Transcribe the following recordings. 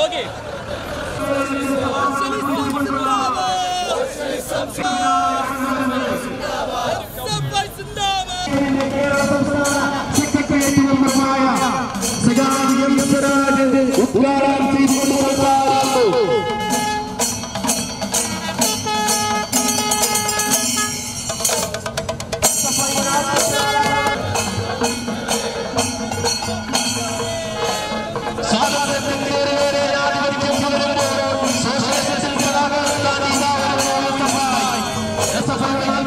നോക്കി സെക്രട്ടേറിയറ്റ് മെമ്പർമായ സഖാവ് എം സ്വരാജ് ഉദ്ഘാടനം ചെയ്തുകൊണ്ടുവരുന്നു സ്വാതന്ത്ര്യത്തിലേറെ ആധിപത്യം പുലരുമ്പോൾ സോഷ്യലിസത്തിൽ കലാകാരൻ എസ് എഫ് ഐ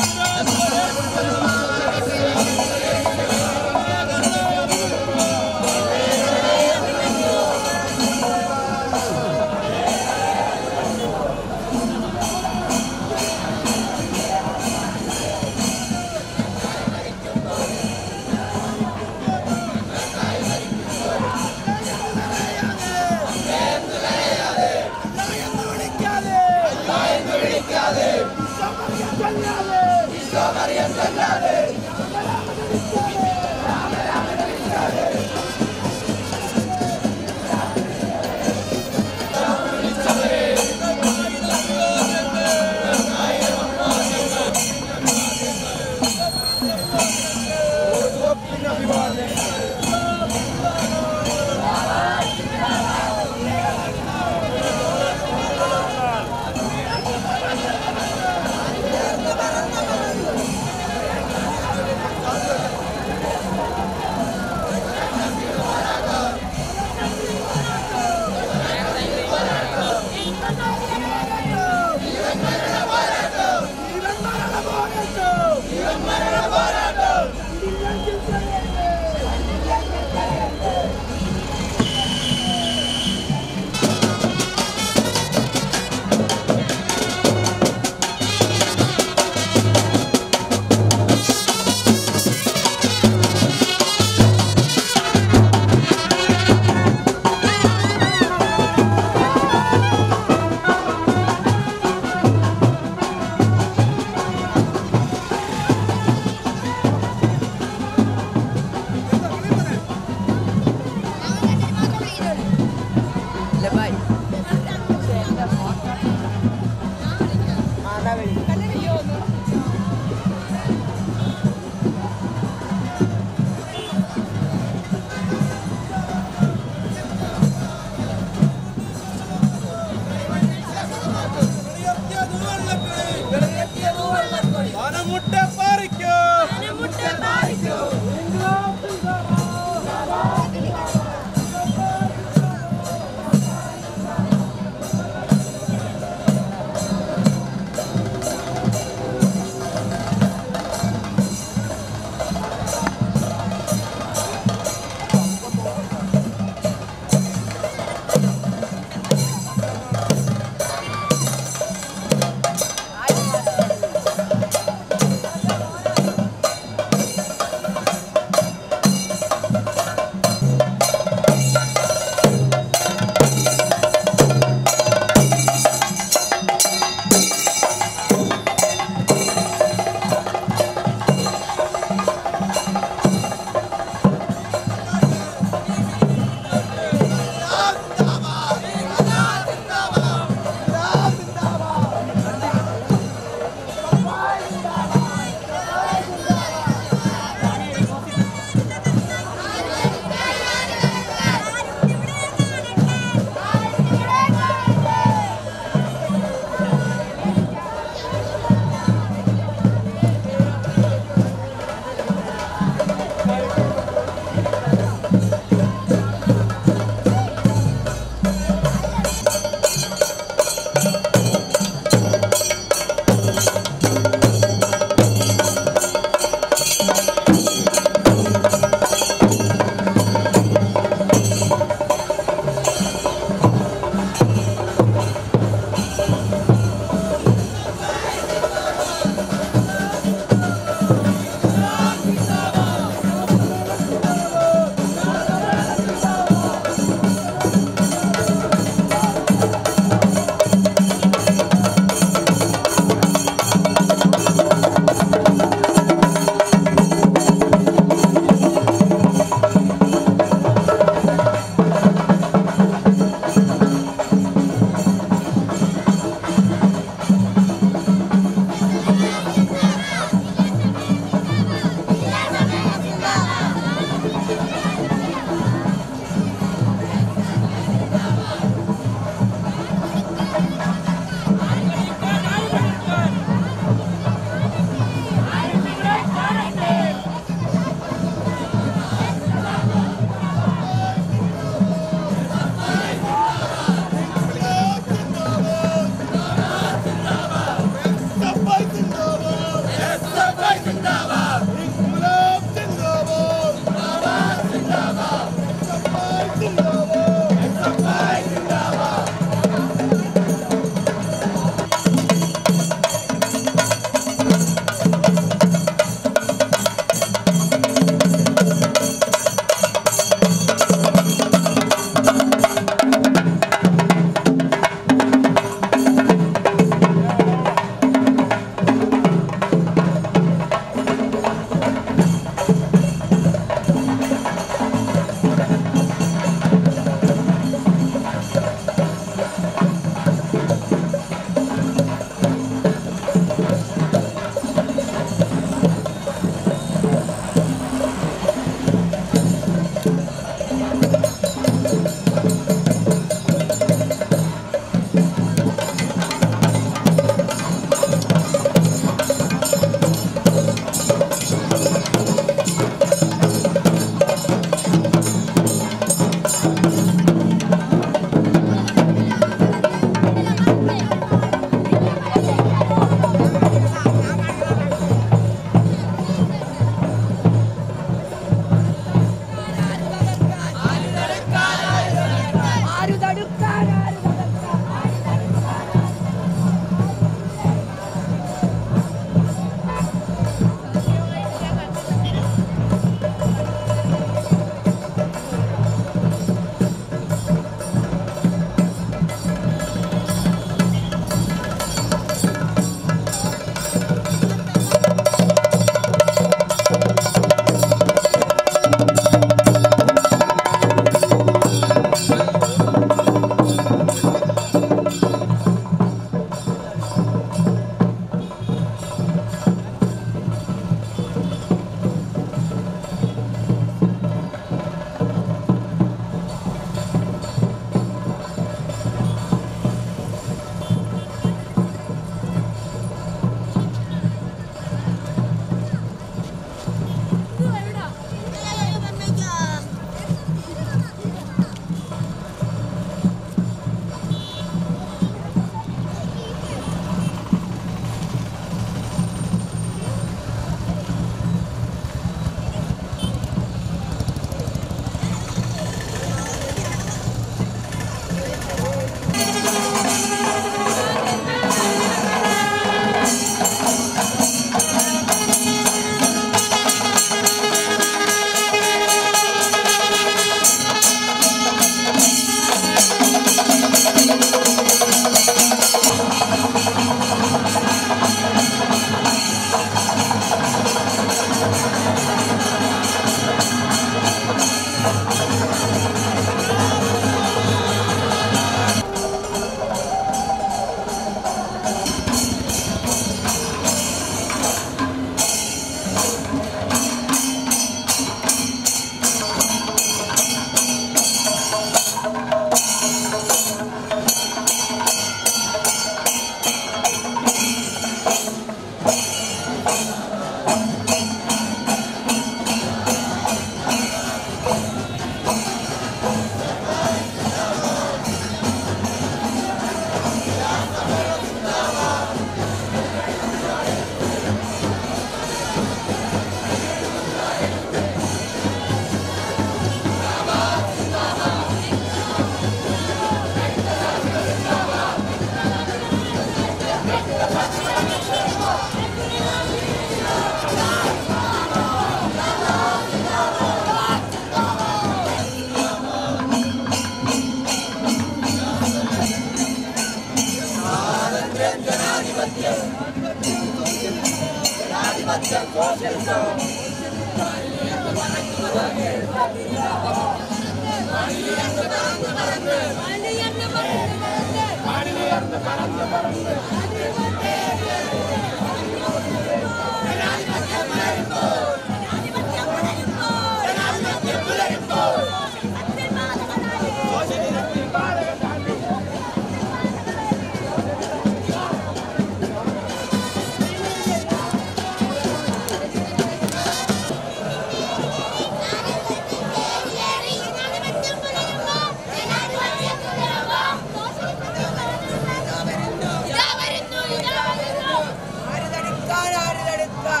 ആര് തടുക്കാൻ ആര് തടുക്കാൻ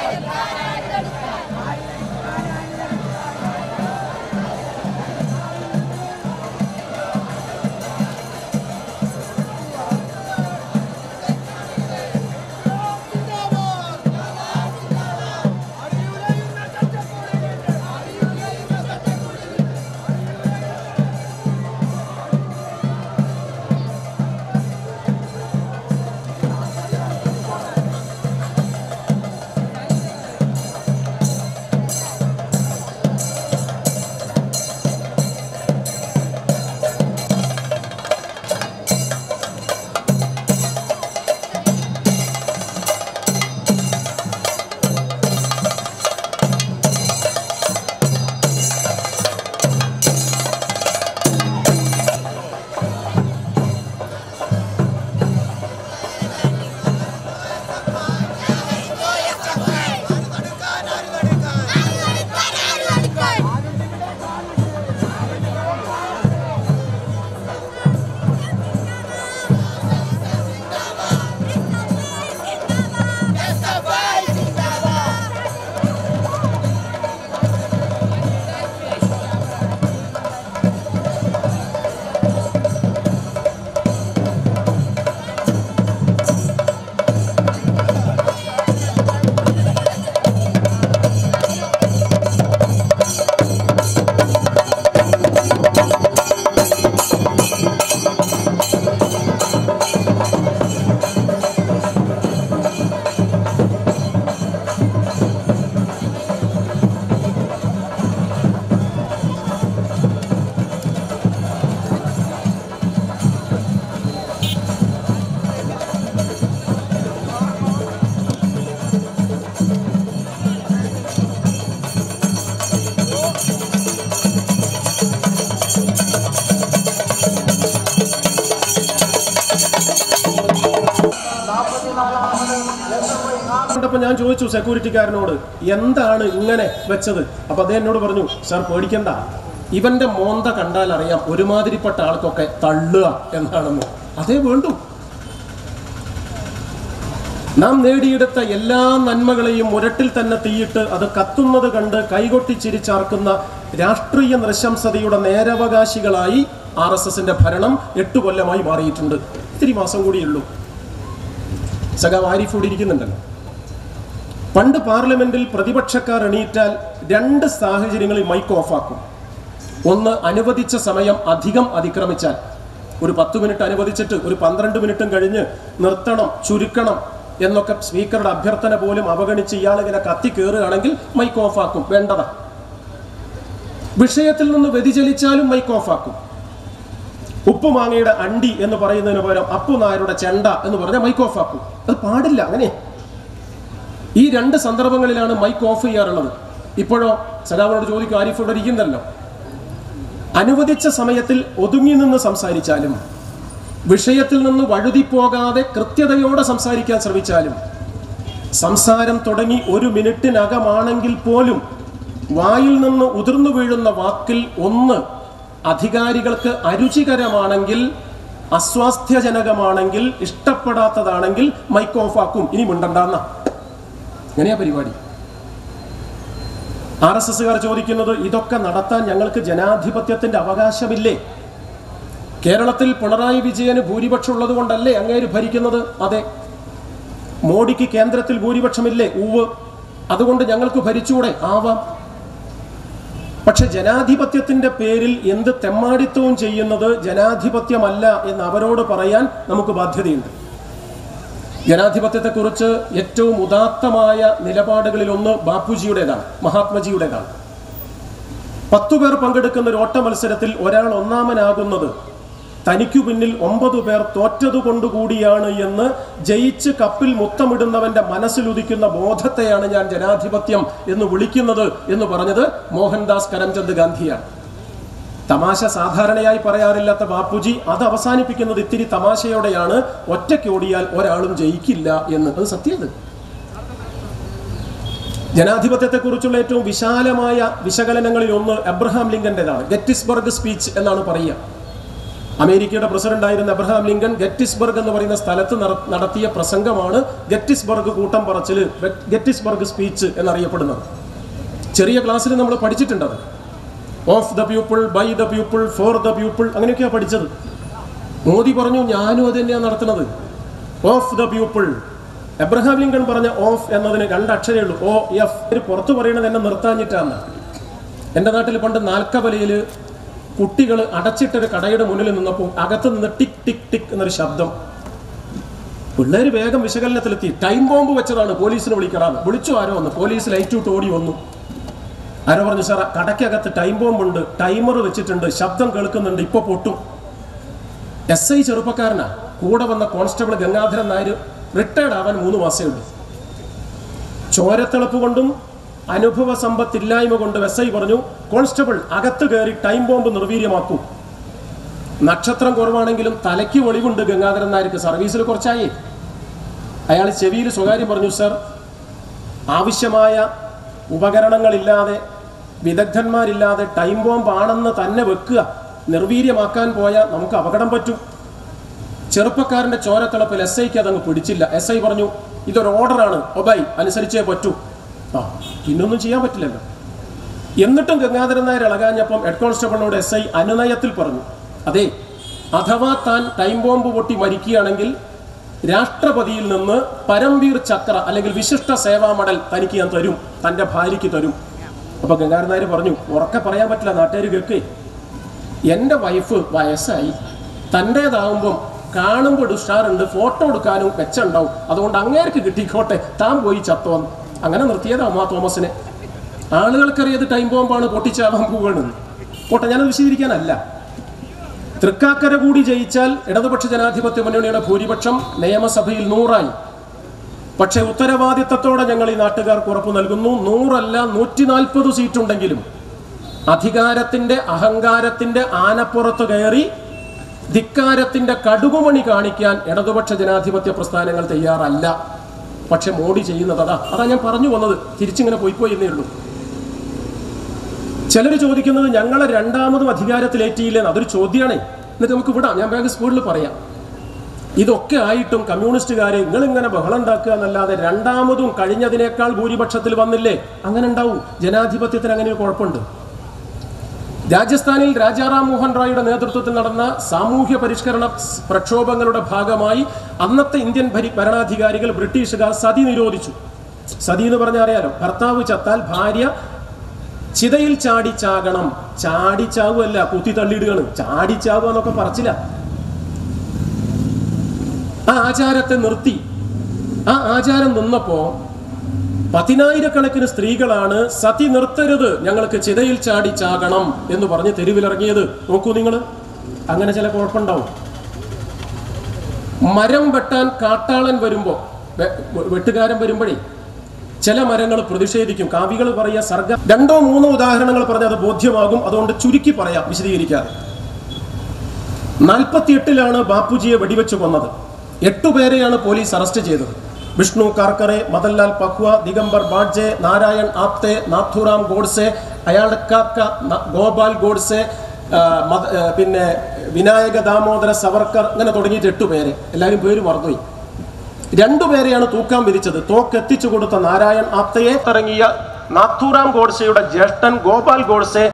കണ്ടപ്പോൾ ഞാൻ ചോദിച്ചു സെക്യൂരിറ്റിക്കാരനോട് എന്താണ് ഇങ്ങനെ വെച്ചത് അപ്പൊ അദ്ദേഹം എന്നോട് പറഞ്ഞു സാർ പേടിക്കണ്ട ഇവന്റെ മോന്ത കണ്ടാൽ അറിയാം ഒരുമാതിരിപ്പെട്ട ആൾക്കൊക്കെ തള്ളുക എന്നാണെന്ന് അതേ വേണ്ടു നാം നേടിയെടുത്ത എല്ലാ നന്മകളെയും മുരട്ടിൽ തന്നെ തീയിട്ട് അത് കത്തുന്നത് കണ്ട് കൈകൊട്ടി ചിരിച്ചാർക്കുന്ന രാഷ്ട്രീയ നൃശംസതയുടെ നേരവകാശികളായി ആർ എസ് എസിന്റെ ഭരണം എട്ട് കൊല്ലമായി മാറിയിട്ടുണ്ട് ഇത്തിരി മാസം കൂടിയുള്ളൂ സഖാവ് ആരിഫ് ഇവിടെ ഇരിക്കുന്നുണ്ടല്ലോ പണ്ട് പാർലമെന്റിൽ പ്രതിപക്ഷക്കാർ എണീറ്റാൽ രണ്ട് സാഹചര്യങ്ങളിൽ മൈക്ക് ഓഫാക്കും ഒന്ന് അനുവദിച്ച സമയം അധികം അതിക്രമിച്ചാൽ ഒരു പത്ത് മിനിറ്റ് അനുവദിച്ചിട്ട് ഒരു പന്ത്രണ്ട് മിനിറ്റും കഴിഞ്ഞ് നിർത്തണം ചുരുക്കണം എന്നൊക്കെ സ്പീക്കറുടെ അഭ്യർത്ഥന പോലും അവഗണിച്ച് ഇയാൾ ഇങ്ങനെ കത്തി കയറുകയാണെങ്കിൽ മൈക്ക് ഓഫാക്കും വേണ്ടതാ വിഷയത്തിൽ നിന്ന് വ്യതിചലിച്ചാലും മൈക്ക് ഓഫാക്കും ഉപ്പുമാങ്ങയുടെ അണ്ടി എന്ന് പറയുന്നതിന് പകരം അപ്പു നായരുടെ ചെണ്ട എന്ന് പറഞ്ഞാൽ മൈക്ക് ഓഫ് ആക്കും അത് പാടില്ല അങ്ങനെ ഈ രണ്ട് സന്ദർഭങ്ങളിലാണ് മൈക്ക് ഓഫ് ചെയ്യാറുള്ളത് ഇപ്പോഴോ സഖാവിനോട് ചോദിക്കും ആരിഫ് ഇവിടെ ഇരിക്കുന്നല്ലോ അനുവദിച്ച സമയത്തിൽ ഒതുങ്ങി നിന്ന് സംസാരിച്ചാലും വിഷയത്തിൽ നിന്ന് വഴുതിപ്പോകാതെ കൃത്യതയോടെ സംസാരിക്കാൻ ശ്രമിച്ചാലും സംസാരം തുടങ്ങി ഒരു മിനിറ്റിനകമാണെങ്കിൽ പോലും വായിൽ നിന്ന് ഉതിർന്നു വീഴുന്ന വാക്കിൽ ഒന്ന് അധികാരികൾക്ക് അരുചികരമാണെങ്കിൽ അസ്വാസ്ഥ്യജനകമാണെങ്കിൽ ഇഷ്ടപ്പെടാത്തതാണെങ്കിൽ മൈക്ക് ഓഫ് ആക്കും ഇനി മിണ്ടണ്ടെന്ന അങ്ങനെയാ പരിപാടി ആർ എസ് എസുകാർ ചോദിക്കുന്നത് ഇതൊക്കെ നടത്താൻ ഞങ്ങൾക്ക് ജനാധിപത്യത്തിന്റെ അവകാശമില്ലേ കേരളത്തിൽ പിണറായി വിജയന് ഭൂരിപക്ഷം ഉള്ളത് കൊണ്ടല്ലേ അങ്ങേര് ഭരിക്കുന്നത് അതെ മോഡിക്ക് കേന്ദ്രത്തിൽ ഭൂരിപക്ഷമില്ലേ ഉവ് അതുകൊണ്ട് ഞങ്ങൾക്ക് ഭരിച്ചുകൂടെ ആവാം പക്ഷെ ജനാധിപത്യത്തിന്റെ പേരിൽ എന്ത് തെമ്മാടിത്തവും ചെയ്യുന്നത് ജനാധിപത്യമല്ല എന്ന് അവരോട് പറയാൻ നമുക്ക് ബാധ്യതയുണ്ട് ജനാധിപത്യത്തെക്കുറിച്ച് ഏറ്റവും ഉദാത്തമായ നിലപാടുകളിൽ ഒന്ന് ബാപ്പുജിയുടേതാണ് മഹാത്മജിയുടേതാണ് പത്തു പേർ പങ്കെടുക്കുന്ന ഒരു ഓട്ട മത്സരത്തിൽ ഒരാൾ ഒന്നാമനാകുന്നത് തനിക്കു പിന്നിൽ ഒമ്പത് പേർ തോറ്റതുകൊണ്ടുകൂടിയാണ് എന്ന് ജയിച്ച് കപ്പിൽ മുത്തമിടുന്നവന്റെ മനസ്സിലുദിക്കുന്ന ബോധത്തെയാണ് ഞാൻ ജനാധിപത്യം എന്ന് വിളിക്കുന്നത് എന്ന് പറഞ്ഞത് മോഹൻദാസ് കരംചന്ദ് ഗാന്ധിയാണ് തമാശ സാധാരണയായി പറയാറില്ലാത്ത ബാപ്പുജി അത് അവസാനിപ്പിക്കുന്നത് ഇത്തിരി തമാശയോടെയാണ് ഒറ്റയ്ക്ക് ഓടിയാൽ ഒരാളും ജയിക്കില്ല എന്ന് അത് സത്യത് ജനാധിപത്യത്തെക്കുറിച്ചുള്ള ഏറ്റവും വിശാലമായ വിശകലനങ്ങളിൽ ഒന്ന് എബ്രഹാം ലിങ്കന്റേതാണ് ഗെറ്റിസ്ബർഗ് സ്പീച്ച് എന്നാണ് പറയുക അമേരിക്കയുടെ പ്രസിഡന്റ് ആയിരുന്ന എബ്രഹാം ലിങ്കൻ ഗെറ്റിസ്ബർഗ് എന്ന് പറയുന്ന സ്ഥലത്ത് നട- നടത്തിയ പ്രസംഗമാണ് ഗെറ്റിസ്ബർഗ് കൂട്ടം പറച്ചിൽ ഗെറ്റിസ്ബർഗ് സ്പീച്ച് എന്നറിയപ്പെടുന്നത് ചെറിയ ക്ലാസ്സിൽ നമ്മൾ പഠിച്ചിട്ടുണ്ടത് of the people by the people for the people അങ്ങനെയൊക്കെയാണ് പഠിച്ചത് മോദി പറഞ്ഞു ഞാനും അത് തന്നെയാണ് നടത്തുന്നത് of the people Abraham Lincoln പറഞ്ഞ ഓഫ് എന്നതിന് രണ്ട് അക്ഷരേ ഉള്ളൂ ഓ എഫ് ഒരു പുറത്ത് പറയുന്നത് എന്നെ നിർത്താഞ്ഞിട്ടാണ് എൻ്റെ നാട്ടിൽ പണ്ട് നാൽക്കവലയിൽ കുട്ടികൾ അടച്ചിട്ടൊരു കടയുടെ മുന്നിൽ നിന്നപ്പോൾ അകത്ത് നിന്ന് ടിക് ടിക് ടിക് എന്നൊരു ശബ്ദം പിള്ളേർ വേഗം വിശകലനത്തിലെത്തി ടൈം ബോംബ് വെച്ചതാണ് പോലീസിനെ വിളിക്കറാന്ന് വിളിച്ചു ആരോ വന്നു പോലീസ് ലൈറ്റ് ഇട്ട് ഓടി വന്നു ആരോ പറഞ്ഞു സാർ കടയ്ക്കകത്ത് ടൈം ബോംബ് ഉണ്ട് ടൈമർ വെച്ചിട്ടുണ്ട് ശബ്ദം കേൾക്കുന്നുണ്ട് ഇപ്പൊ പൊട്ടും എസ് ഐ ചെറുപ്പക്കാരനാ കൂടെ വന്ന കോൺസ്റ്റബിൾ ഗംഗാധരൻ നായർ റിട്ടയർഡ് ആവാൻ മൂന്ന് മാസമേ ഉള്ളൂ ചോരത്തിളപ്പ് കൊണ്ടും അനുഭവ സമ്പത്തില്ലായ്മ കൊണ്ടും എസ് ഐ പറഞ്ഞു കോൺസ്റ്റബിൾ അകത്ത് കയറി ടൈം ബോംബ് നിർവീര്യമാക്കൂ നക്ഷത്രം കുറവാണെങ്കിലും തലയ്ക്ക് ഒളിവുണ്ട് ഗംഗാധരൻ നായർക്ക് സർവീസിൽ കുറച്ചായി അയാൾ ചെവിയിൽ സ്വകാര്യം പറഞ്ഞു സർ ആവശ്യമായ ഉപകരണങ്ങളില്ലാതെ വിദഗ്ധന്മാരില്ലാതെ ടൈം ബോംബ് ആണെന്ന് തന്നെ വെക്കുക നിർവീര്യമാക്കാൻ പോയാൽ നമുക്ക് അപകടം പറ്റും ചെറുപ്പക്കാരന്റെ ചോരത്തിളപ്പിൽ എസ് ഐക്ക് അതങ്ങ് പിടിച്ചില്ല എസ് ഐ പറഞ്ഞു ഇതൊരു ഓർഡറാണ് ഒബൈ അനുസരിച്ചേ പറ്റൂ ആ പിന്നൊന്നും ചെയ്യാൻ പറ്റില്ലല്ലോ എന്നിട്ടും ഗംഗാധരൻ നായർ ഇളകാഞ്ഞപ്പം ഹെഡ് കോൺസ്റ്റബിളിനോട് എസ് ഐ അനുനയത്തിൽ പറഞ്ഞു അതെ അഥവാ താൻ ടൈം ബോംബ് പൊട്ടി മരിക്കുകയാണെങ്കിൽ രാഷ്ട്രപതിയിൽ നിന്ന് പരംവീർ ചക്ര അല്ലെങ്കിൽ വിശിഷ്ട സേവാ മടൽ തനിക്ക് ഞാൻ തരും തൻ്റെ ഭാര്യയ്ക്ക് തരും അപ്പൊ ഗംഗാധരൻ നായർ പറഞ്ഞു ഉറക്കെ പറയാൻ പറ്റില്ല നാട്ടുകാർ കേൾക്കേ എൻ്റെ വൈഫ് വയസ്സായി തൻ്റേതാവുമ്പം കാണുമ്പോൾ ഒരു ഉഷാറുണ്ട് ഫോട്ടോ എടുക്കാനും മെച്ചുണ്ടാവും അതുകൊണ്ട് അങ്ങേർക്ക് കിട്ടിക്കോട്ടെ താൻ പോയി ചത്തോന്ന് അങ്ങനെ നിർത്തിയതാ അമ്മ തോമസിനെ ആളുകൾക്കറിയത് ടൈം ബോംബാണ് പൊട്ടിച്ചാവാൻ പോവുകയാണെന്ന് പോട്ടെ ഞാനത് വിശദീകരിക്കാനല്ല തൃക്കാക്കര കൂടി ജയിച്ചാൽ ഇടതുപക്ഷ ജനാധിപത്യ മുന്നണിയുടെ ഭൂരിപക്ഷം നിയമസഭയിൽ നൂറായി പക്ഷേ ഉത്തരവാദിത്തത്തോടെ ഞങ്ങൾ ഈ നാട്ടുകാർക്ക് ഉറപ്പ് നൽകുന്നു നൂറല്ല നൂറ്റി നാൽപ്പത് സീറ്റുണ്ടെങ്കിലും അധികാരത്തിന്റെ അഹങ്കാരത്തിന്റെ ആനപ്പുറത്ത് കയറി ധിക്കാരത്തിന്റെ കടുകുമണി കാണിക്കാൻ ഇടതുപക്ഷ ജനാധിപത്യ പ്രസ്ഥാനങ്ങൾ തയ്യാറല്ല പക്ഷെ മോഡി ചെയ്യുന്നത് അതാ അതാ ഞാൻ പറഞ്ഞു വന്നത് തിരിച്ചിങ്ങനെ പോയിപ്പോയി എന്നേ ഉള്ളൂ ചിലർ ചോദിക്കുന്നത് ഞങ്ങളെ രണ്ടാമതും അധികാരത്തിലേറ്റിയില്ലെന്ന് അതൊരു ചോദ്യമാണേ എന്നിട്ട് നമുക്ക് വിടാം ഞാൻ വേഗം സ്കൂളിൽ പറയാം ഇതൊക്കെ ആയിട്ടും കമ്മ്യൂണിസ്റ്റുകാരെ നിങ്ങളിങ്ങനെ ബഹളം ഉണ്ടാക്കുക എന്നല്ലാതെ രണ്ടാമതും കഴിഞ്ഞതിനേക്കാൾ ഭൂരിപക്ഷത്തിൽ വന്നില്ലേ അങ്ങനെ ഉണ്ടാവും ജനാധിപത്യത്തിന് അങ്ങനെ ഒരു കുഴപ്പമുണ്ട് രാജസ്ഥാനിൽ രാജാറാം മോഹൻ റായിയുടെ നേതൃത്വത്തിൽ നടന്ന സാമൂഹ്യ പരിഷ്കരണ സ് പ്രക്ഷോഭങ്ങളുടെ ഭാഗമായി അന്നത്തെ ഇന്ത്യൻ ഭരി ഭരണാധികാരികൾ ബ്രിട്ടീഷുകാർ സതി നിരോധിച്ചു സതി എന്ന് പറഞ്ഞാൽ അറിയാലോ ഭർത്താവ് ചത്താൽ ഭാര്യ ചിതയിൽ ചാടി ചാകണം ചാടി ചാവുമല്ല കുത്തി തള്ളിയിടുകയാണ് ചാടി ചാവുക എന്നൊക്കെ പറച്ചില്ല ആ ആചാരത്തെ നിർത്തി ആ ആചാരം നിന്നപ്പോ പതിനായിരക്കണക്കിന് സ്ത്രീകളാണ് സതി നിർത്തരുത് ഞങ്ങൾക്ക് ചിതയിൽ ചാടി ചാകണം എന്ന് പറഞ്ഞ് തെരുവിലിറങ്ങിയത് നോക്കൂ നിങ്ങൾ അങ്ങനെ ചില കുഴപ്പമുണ്ടാവും മരം വെട്ടാൻ കാട്ടാളൻ വരുമ്പോ വെ- വെട്ടുകാരൻ വരുമ്പോഴേ ചില മരങ്ങൾ പ്രതിഷേധിക്കും കാവികൾ പറയുക സർഗ രണ്ടോ മൂന്നോ ഉദാഹരണങ്ങൾ പറഞ്ഞാൽ അത് ബോധ്യമാകും അതുകൊണ്ട് ചുരുക്കി പറയാം വിശദീകരിക്കാതെ നാൽപ്പത്തിയെട്ടിലാണ് ബാപ്പുജിയെ വെടിവെച്ച് കൊന്നത് എട്ടുപേരെയാണ് പോലീസ് അറസ്റ്റ് ചെയ്തത് വിഷ്ണു കാർക്കറെ മദൻലാൽ പഖ്വ ദിഗംബർ ബാഡ്ജെ നാരായൺ ആപ്തെ നാഥുറാം ഗോഡ്സെ അയാളുടെ കാക്ക ന- ഗോപാൽ ഗോഡ്സെ ആ, മദ- ആ, പിന്നെ വിനായക ദാമോദര സവർക്കർ അങ്ങനെ തുടങ്ങിയിട്ട് എട്ടുപേരെ എല്ലാവരും പേര് മറന്നുപോയി രണ്ടുപേരെയാണ് തൂക്കാൻ വിധിച്ചത് തോക്കെത്തിച്ചു കൊടുത്ത നാരായൺ ആപ്തയെ ഇറങ്ങിയ നാഥുറാം ഗോഡ്സെയുടെ ജ്യേഷ്ഠൻ ഗോപാൽ ഗോഡ്സെ